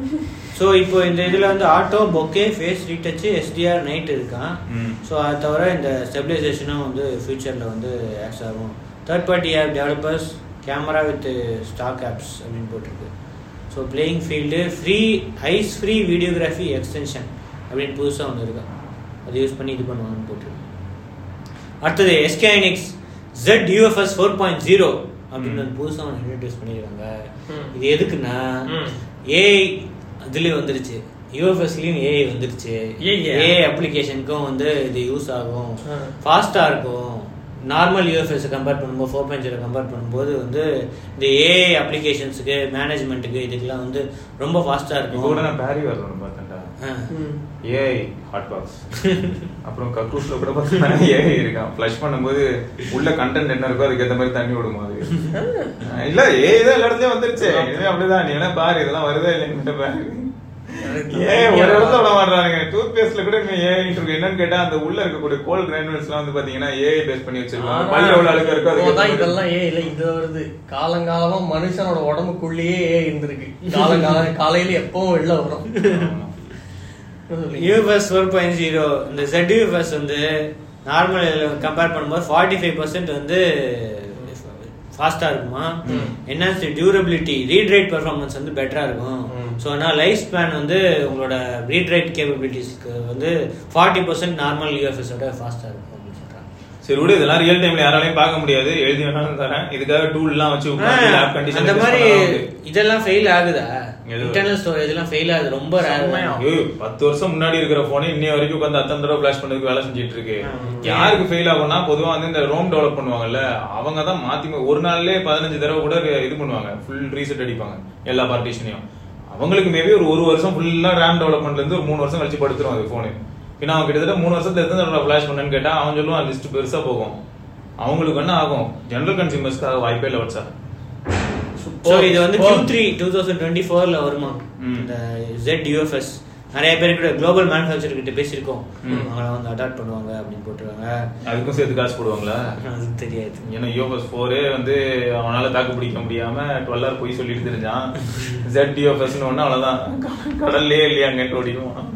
ஸோ இப்போ இந்த இதுல வந்து auto bokeh face retouch SDR night இருக்கான்
ம்.
ஸோ அது தவிர இந்த ஸ்டெபிலைசேஷனும் வந்து ஃபியூச்சரில் வந்து ஆக்ஸ் ஆகும் third party app developers camera with stock apps அப்படின்னு போட்டிருக்கு so playing field free ice free videography extension அப்படின்னு புதுசாக ஒன்று இருக்கு அதை யூஸ் பண்ணி இது பண்ணுவாங்கன்னு போட்டிருக்கு அடுத்தது SK hynix Z UFS four point zero அப்படின்னு ஒரு புதுசாக ஒன்று இன்ட்ரடியூஸ் பண்ணியிருக்காங்க
ம்.
இது எதுக்குன்னா
ம்.
ஏஐ இதுலேயும் வந்துருச்சு யூஎஃப்எஸ்லயும் ஏஐ வந்துருச்சு
AI -யா?
ஏஐ அப்ளிகேஷனுக்கும் வந்து இது யூஸ் ஆகும்
ஆ.
ஃபாஸ்ட்டாக இருக்கும் நார்மல் யூஎஃப்எஸ் கம்பேர் பண்ணும்போது ஃபோர் பாயிண்ட் ஜீரோ கம்பேர் பண்ணும்போது வந்து இந்த ஏஐ அப்ளிகேஷன்ஸுக்கு மேனேஜ்மெண்ட்டுக்கு இதுக்கெல்லாம் வந்து ரொம்ப ஃபாஸ்ட்டாக
இப்போ கூட
இருக்கும்
நான் பேரி வரணும்னு பார்த்தேன்டா
ஆ.
ம்.
ஏஐ ஹாட் பாக்ஸ் அப்புறம் கக்கூஸ்ல கூட பார்த்தீங்கன்னா ஏஐ இருக்கான் ஃப்ளஷ் பண்ணும்போது உள்ள கண்டென்ட் என்ன இருக்கோ அதுக்கு ஏத்த மாதிரி தண்ணி விடுமா அது இல்ல ஏஐ தான் எல்லா இடத்துலயும் வந்துருச்சு இனிமே அப்படிதான் நீ என்ன பாரு இதெல்லாம் வருதா இல்லைன்னு பாரு ஏன் ஒரு இடத்துல விட மாட்டாங்க டூத் பேஸ்ட்ல கூட இனிமே ஏஐ இருக்கு என்னன்னு கேட்டா அந்த உள்ள இருக்கக்கூடிய கோல் கிரானுவல்ஸ் எல்லாம் வந்து பாத்தீங்கன்னா ஏஐ பேஸ் பண்ணி வச்சிருக்காங்க பல்ல எவ்வளவு அழுக்கா இருக்கோ அதுக்கு
இப்போதான்
ஏத்த மாதிரி.
இதெல்லாம் ஏ இல்ல இது வருது காலங்காலமா மனுஷனோட உடம்புக்குள்ளேயே ஏ இருந்திருக்கு காலங்கால காலையில எப்பவும் வெளில வரும்
ஆமா.
யூஎஃப்எஸ் ஃபோர் பாயிண்ட் ஜீரோ இந்த ZUFS வந்து நார்மல் கம்பேர் பண்ணும்போது ஃபார்ட்டி ஃபைவ் பர்சன்ட் வந்து ஃபாஸ்ட்டாக இருக்குமா enhance durability read write performance வந்து பெட்டராக இருக்கும்
ம்.
ஸோ ஆனால் லைஃப் ஸ்பேன் வந்து உங்களோட ரீட் ரைட் கேப்பபிலிட்டிஸ்க்கு வந்து ஃபார்ட்டி பர்சன்ட் நார்மல் யூஎஃப்எஸோட ஃபாஸ்ட்டாக இருக்கும் அப்படின்னு சொல்கிறாங்க
சரி விடு இதெல்லாம் ரியல் டைம்ல யாராலையும் பார்க்க முடியாது எழுதி வேணாலும் தரேன் இதுக்காக டூல் எல்லாம் வச்சு உட்கார்ந்து லேப் கண்டிஷன்
அந்த மாதிரி இதெல்லாம் ஃபெயில் ஆகுதா
எது?
இன்டர்னல் ஸ்டோரேஜ் எல்லாம் ஃபெயில் ஆகுது ரொம்ப
செம்மையா.
ரேர்
ஐயோ பத்து வருஷம் முன்னாடி இருக்கிற போனே இன்னைய வரைக்கும் உட்காந்து அத்தனை தடவை ஃபிளாஷ் பண்ணதுக்கு வேலை செஞ்சுட்டு இருக்கு யாருக்கு ஃபெயில் ஆகும்னா பொதுவா வந்து இந்த ரோம் டெவலப் பண்ணுவாங்கல்ல அவங்க தான் மாத்தி மா- ஒரு நாள்லயே பதினஞ்சு தடவை கூட இது பண்ணுவாங்க ஃபுல் ரீசெட் அடிப்பாங்க எல்லா பார்ட்டிஷனையும் அவங்களுக்கு மேபி ஒரு ஒரு வருஷம் ஃபுல்லா ரேம் டெவலப்மெண்ட்ல இருந்து ஒரு மூணு வருஷம் கழிச்சு படுத்துரும் அது போனு ஏன்னா அவன் கிட்டத்தட்ட மூணு வருஷத்துல எத்தனை தடவை ஃபிளாஷ் பண்ணேன்னு கேட்டா அவன் சொல்லுவான் லிஸ்ட் பெருசா போகும் அவங்களுக்கு என்ன ஆகும் ஜெனரல் கன்சியூமர்ஸ்க்காக வாய்ப்பே இல்லை வச்சா
ஸோ இது வந்து
Superb.
Q3 three two thousand twenty ஃபோர்ல வருமா
ம்.
இந்த ஜெட் யூஎஃப்எஸ் நிறைய பேர் கூட குளோபல் மேனுஃபேக்சர் கிட்ட பேசியிருக்கோம்
ம்.
அவங்கள வந்து அடாப்ட் பண்ணுவாங்க அப்படின்னு போட்டுருவாங்க
அதுக்கும் சேர்த்து காசு போடுவாங்களா
அது தெரியாது
ஏன்னா யோபஸ் ஃபோரே வந்து அவனால தாக்கு பிடிக்க முடியாம டுவெல்லார் போய் சொல்லிட்டு தெரிஞ்சான் ஜெட் யோபஸ்னு ஒண்ணு அவ்வளவுதான் கடல்லே இல்லையாங்கன்ட்டு ஓடிடுவான்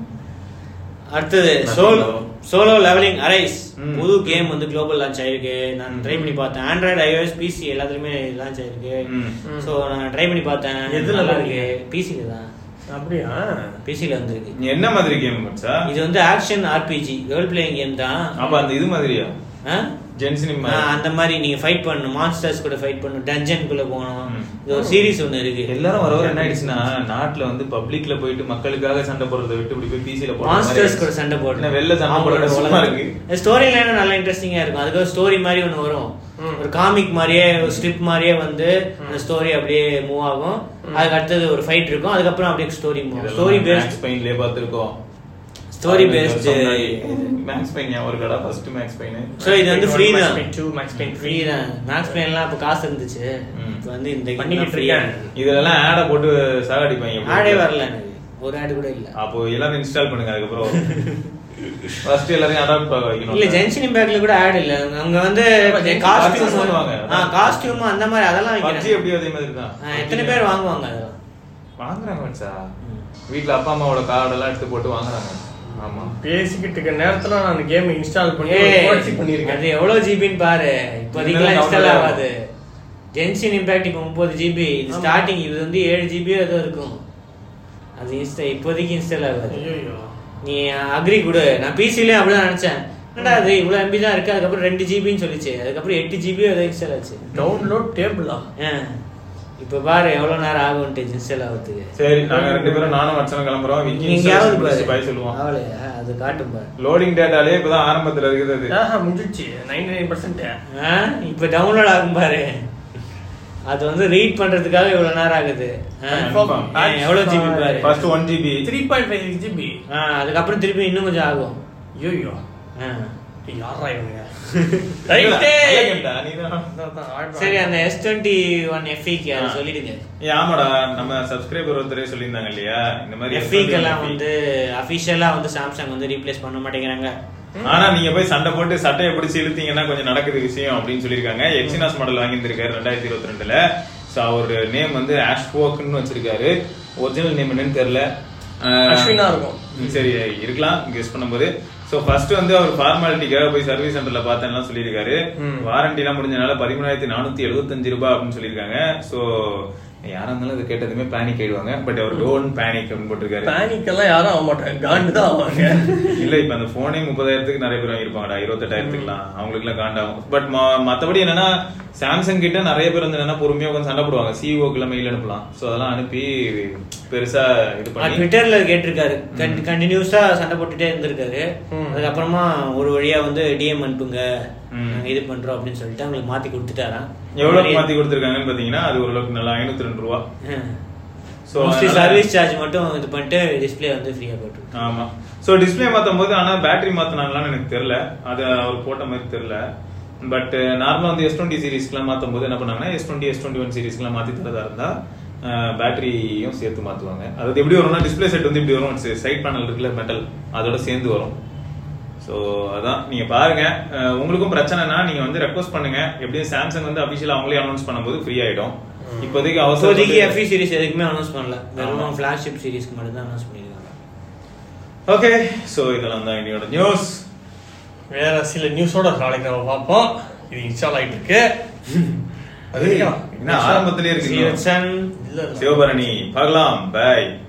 அடுத்தது
Nothing
சோலோ
வரும்.
சோலோ லெவலிங் அரைஸ்
ம்.
புது கேம் வந்து குளோபல் லான்ச் ஆயிருக்கு நான் ட்ரை பண்ணி பார்த்தேன் ஆண்ட்ராய்டு iOS பிசி எல்லாத்துலயுமே லான்ச் ஆயிருக்கு
ம்.
ஸோ நான் ட்ரை பண்ணி பார்த்தேன்
எதுல
நல்லா
பண்ணீங்க?
இருக்கு பிசில தான்
அப்படியா
பிசில வந்திருக்கு
நீ என்ன மாதிரி கேம் மச்சா
இது வந்து action RPG role playing game தான்
அப்ப அந்த இது மாதிரியா
ஆ?
ஜென்சினிம்
ஆ, அந்த மாதிரி நீங்க ஃபைட் பண்ணணும் மான்ஸ்டர்ஸ் கூட ஃபைட் பண்ணணும் டஞ்சனுக்குள்ள போகணும்
ம்.
இது ஒரு சீரிஸ் ஒன்னு இருக்கு
எல்லாரும் வர வர என்ன ஆயிடுச்சுன்னா நாட்டுல வந்து பப்ளிக்ல போயிட்டு மக்களுக்காக சண்டை போடுறதை விட்டு இப்படி போய் பிசில
மான்ஸ்டர்ஸ் கூட சண்டை போடணும்
வெளில சண்டை போட சும்மா இருக்கு
ஸ்டோரி லைனும் நல்லா இன்ட்ரெஸ்டிங்கா இருக்கும் அதுக்கு ஸ்டோரி மாதிரி ஒன்று வரும்
ம்.
ஒரு காமிக் மாதிரியே ஒரு ஸ்ட்ரிப் மாதிரியே வந்து அந்த ஸ்டோரி அப்படியே மூவ் ஆகும் அதுக்கு அடுத்தது ஒரு ஃபைட் இருக்கும் அதுக்கப்புறம் அப்படியே story move story based
Max பெயின்லயே பார்த்திருக்கோம்
ஸ்டோரி பேஸ்ட்
மேக்ஸ் பெயின் ஞாபகம் இருக்காடா ஃபர்ஸ்ட் மேக்ஸ் பெயின்
ஸோ இது வந்து ஃப்ரீ தான்
டூ மேக்ஸ் பெயின்
ஃப்ரீ தான் மேக்ஸ் பிளேன்லாம் இப்போ காசு இருந்துச்சு
ம்.
இப்போ வந்து இந்த
பண்ணிக்கிட்டு
ஃப்ரீயா
இருக்கேன்.
இதெல்லாம் ஆட போட்டு சாகடிப்பாங்க
ஆடே வரல எனக்கு ஒரு ஆடு கூட இல்ல
அப்போ எல்லாரும் இன்ஸ்டால் பண்ணுங்க அதுக்கப்புறம் ஃபர்ஸ்ட் எல்லாரையும் அடாப்ட் வைக்கணும்
இல்ல ஜென்சன் இம்பாக்ட்ல கூட ஆட் இல்ல அங்க வந்து
Genshin
காஸ்டியூம்
purchase பண்ணுவாங்க.
ஆ காஸ்டியூம் அந்த மாதிரி அதெல்லாம்
பப்ஜி
வைக்கிறாங்க
எப்படி அதே மாதிரி தான்
ஆ, எத்தனை பேர் வாங்குவாங்க அதெல்லாம்
வாங்குறாங்க மச்சா வீட்ல அப்பா அம்மாவோட கார்டு எல்லாம் எடுத்து போட்டு வாங்குறாங்க ஆமா
பேசிக்கிட்டு இருக்க நேரத்துல நான் அந்த கேம் இன்ஸ்டால் பண்ணி
ஏய்,
புரட்சி பண்ணிருக்கேன்
அது எவ்வளவு ஜிபின்னு பாரு இப்போதைக்கு
இன்னும்
இன்ஸ்டால்
download
ஆகாது ஜென்சன் இம்பாக்ட் இப்போ முப்பது ஜிபி இது
ஆமா.
ஸ்டார்டிங் இது வந்து ஏழு ஜிபியோ ஏதோ இருக்கும் அது இன்ஸ்டா இப்போதைக்கு இன்ஸ்டால் ஆகாது
ஐயோ
நீ அக்ரி கொடு நான் பிசிலயும் அப்படிதான் நினைச்சேன் என்னடா அது இவ்வளவு எம்பி தான் இருக்கு அதுக்கப்புறம் ரெண்டு ஜிபின்னு சொல்லிச்சு அதுக்கப்புறம் எட்டு ஜிபி ஏதோ இன்ஸ்டால் ஆச்சு
டவுன்லோட் டேபிளா
ஆ. இப்ப பாரு எவ்வளவு நேரம் ஆகும்ட்டு இன்ஸ்டால் ஆகுறதுக்கு
சரி நாங்க ரெண்டு பேரும் நானும் மச்சனும் கிளம்புறோம் விக்கி
நீ எங்கேயாவது பாரு
இன்ஸ்டாலேஷன் பாய் சொல்லுவோம்
அவளையா அது காட்டும் பாரு
லோடிங் டேட்டாலே இப்பதான் ஆரம்பத்துல இருக்குது அது
ஆஹா முடிஞ்சிச்சு நைன்டி நைன் பர்சன்ட்
ஆ? இப்ப டவுன்லோட் ஆகும் பாரு அது வந்து ரீட் பண்றதுக்காக இவ்வளவு நேரம் ஆகுது ஆ?
Confirm.
ஆ, எவ்வளவு ஜிபி பாரு
first one GB
three point five six GB
ஆ, அதுக்கப்புறம் திருப்பி இன்னும் கொஞ்சம் ஆகும்
ஐயோ
ஆ.
யாரா இவனுங்க
சரி அந்த எஸ் டுவெண்ட்டி ஒன் எஃப்இக்கு அதை
ஆ.
சொல்லிடுங்க
ஏய், ஆமாடா நம்ம சப்ஸ்கிரைபர் ஒருத்தரே சொல்லியிருந்தாங்க இல்லையா இந்த மாதிரி
எஃப்இக்கு எல்லாம் வந்து அபிஷியலா வந்து சாம்சங் வந்து ரீப்ளேஸ் பண்ண மாட்டேங்கிறாங்க
ஆனா நீங்க போய் சண்டை போட்டு சட்டையை பிடிச்சி இழுத்தீங்கன்னா கொஞ்சம் நடக்குது விஷயம் அப்படின்னு சொல்லியிருக்காங்க எக்ஸினாஸ் மாடல் வாங்கியிருந்திருக்காரு ரெண்டாயிரத்தி இருபத்தி ரெண்டுல ஸோ அவர் நேம் வந்து ஆஷ்போக்னு வச்சிருக்காரு ஒரிஜினல் நேம் என்னன்னு தெரியல அஹ்,
அஸ்வினா இருக்கும்.
ம், சரி இருக்கலாம் கெஸ் பண்ணும்போது ஸோ ஃபர்ஸ்ட் வந்து அவர் ஃபார்மாலிட்டிக்காக போய் சர்வீஸ் சென்டர்ல பார்த்தேன்லாம் சொல்லியிருக்காரு
ம்.
வாரண்டி எல்லாம் முடிஞ்சனால பதிமூணாயிரத்தி நானூத்தி எழுபத்தஞ்சு ரூபாய் அப்படின்னு சொல்லியிருக்காங்க ஸோ யாரா இருந்தாலும் இது கேட்டதுமே பேனிக் ஆயிடுவாங்க பட் அவர் டோன் பேனிக் அப்படின்னு போட்டிருக்காரு
பேனிக் எல்லாம் யாரும் ஆக மாட்டாங்க காண்டு தான் ஆவாங்க
இல்ல இப்ப அந்த போனே முப்பதாயிரத்துக்கு நிறைய பேர் வாங்கிருப்பாங்கடா இருபத்தெட்டாயிரத்துக்குலாம் அவங்களுக்கு எல்லாம் காண்டாகும் பட் மத்தபடி என்னன்னா சாம்சங் கிட்ட நிறைய பேர் வந்து என்னன்னா பொறுமையா உட்காந்து சண்டை போடுவாங்க சிஇஓக்கு எல்லாம் மெயில் அனுப்பலாம் சோ அதெல்லாம் அனுப்பி பெருசா இது பண்ணி
ட்விட்டர்ல கேட்டிருக்காரு கண்டினியூஸா சண்டை போட்டுட்டே இருந்திருக்காரு
ம்.
அதுக்கப்புறமா ஒரு வழியா வந்து டிஎம் அனுப்புங்க
ம்.
நாங்க இது பண்றோம் அப்படின்னு சொல்லிட்டு அவங்களுக்கு மாத்தி கொடுத்துட்டாராம்
எவ்வளவு மாத்தி கொடுத்திருக்காங்கன்னு பாத்தீங்கன்னா அது ஓரளவுக்கு நல்லா ஐநூத்தி ரெண்டு ரூபா So,
மோஸ்ட்லி
அதனால-
சர்வீஸ் சார்ஜ் மட்டும் இது பண்ணிட்டு டிஸ்ப்ளே வந்து ஃப்ரீயா போட்டு
ஆமா சோ டிஸ்ப்ளே மாத்தும் போது ஆனா பேட்டரி மாத்தினாங்களான்னு எனக்கு தெரியல அது அவர் போட்ட மாதிரி தெரியல பட் நார்மலா வந்து எஸ் டுவெண்ட்டி சீரிஸ்க்குலாம் மாத்தும் போது என்ன பண்ணாங்கன்னா S twenty S twenty one சீரிஸ்க்குலாம் மாத்தி தரதா இருந்தா பேட்டரியும் சேர்த்து மாத்துவாங்க அதாவது எப்படி வரும்னா டிஸ்ப்ளே செட் வந்து இப்படி வரும் சைட் பேனல் இருக்குல்ல மெட்டல் அதோட சேர்ந்து வரும் ஸோ அதான் நீங்க பாருங்க அஹ் உங்களுக்கும் பிரச்சனைனா நீங்க வந்து ரெக்வஸ்ட் பண்ணுங்க எப்படியும் சாம்சங் வந்து அபிஷியல் அவங்களே அனௌன்ஸ் பண்ணும்போது ஃப்ரீ ஆயிடும் இப்போதைக்கு
இப்போதைக்கு
அவசரம்
எஃப்இ சீரிஸ் எதுக்குமே அனௌன்ஸ் பண்ணல
ஆமா.
வெறும் ஃபிளாக்ஷிப் சீரிஸ்க்கு மட்டும் தான் அனௌன்ஸ் பண்ணிருக்காங்க
ஓகே ஸோ இதெல்லாம் தான் இன்னையோட நியூஸ்
வேற சில நியூஸோட நாளைக்கு நம்ம பார்ப்போம் இது இன்ஸ்டால் ஆயிட்டு இருக்கு அது வரைக்கும்
என்ன ஆரம்பத்திலே இருக்கு
சீரட்சன்
இல்ல இல்ல
சிவபரணி பார்க்கலாம் பை